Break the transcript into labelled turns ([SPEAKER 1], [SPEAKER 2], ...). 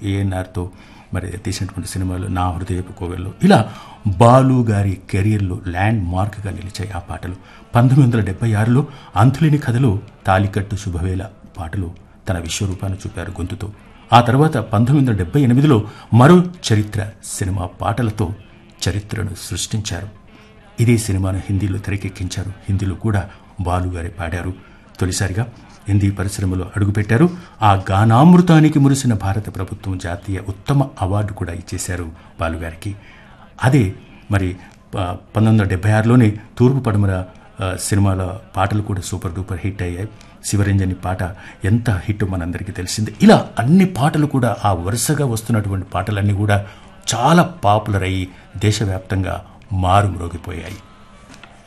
[SPEAKER 1] ఏఎన్ఆర్తో మరి తీసినటువంటి సినిమాలు నా హృదయపు కోవెల్లో ఇలా బాలు గారి కెరీర్లో ల్యాండ్ మార్క్గా నిలిచాయి ఆ పాటలు పంతొమ్మిది వందల డెబ్బై ఆరులో అంతులేని కథలో తాలికట్టు శుభవేళ పాటలు తన విశ్వరూపాన్ని చూపారు గొంతుతో ఆ తర్వాత పంతొమ్మిది వందల డెబ్బై ఎనిమిదిలో మరో చరిత్ర సినిమా పాటలతో చరిత్రను సృష్టించారు ఇదే సినిమాను హిందీలో తెరకెక్కించారు హిందీలో కూడా బాలుగారే పాడారు తొలిసారిగా హిందీ పరిశ్రమలో అడుగుపెట్టారు ఆ గానామృతానికి మురిసిన భారత ప్రభుత్వం జాతీయ ఉత్తమ అవార్డు కూడా ఇచ్చేశారు బాలుగారికి అదే మరి ప- పంతొమ్మిది వందల డెబ్బై ఆరులోనే తూర్పు పడమర ఆ, సినిమాల పాటలు కూడా సూపర్ డూపర్ హిట్ అయ్యాయి శివరంజని పాట ఎంత హిట్ మనందరికీ తెలిసిందే ఇలా అన్ని పాటలు కూడా ఆ వరుసగా వస్తున్నటువంటి పాటలన్నీ కూడా చాలా పాపులర్ అయ్యి దేశవ్యాప్తంగా మారుమ్రోగిపోయాయి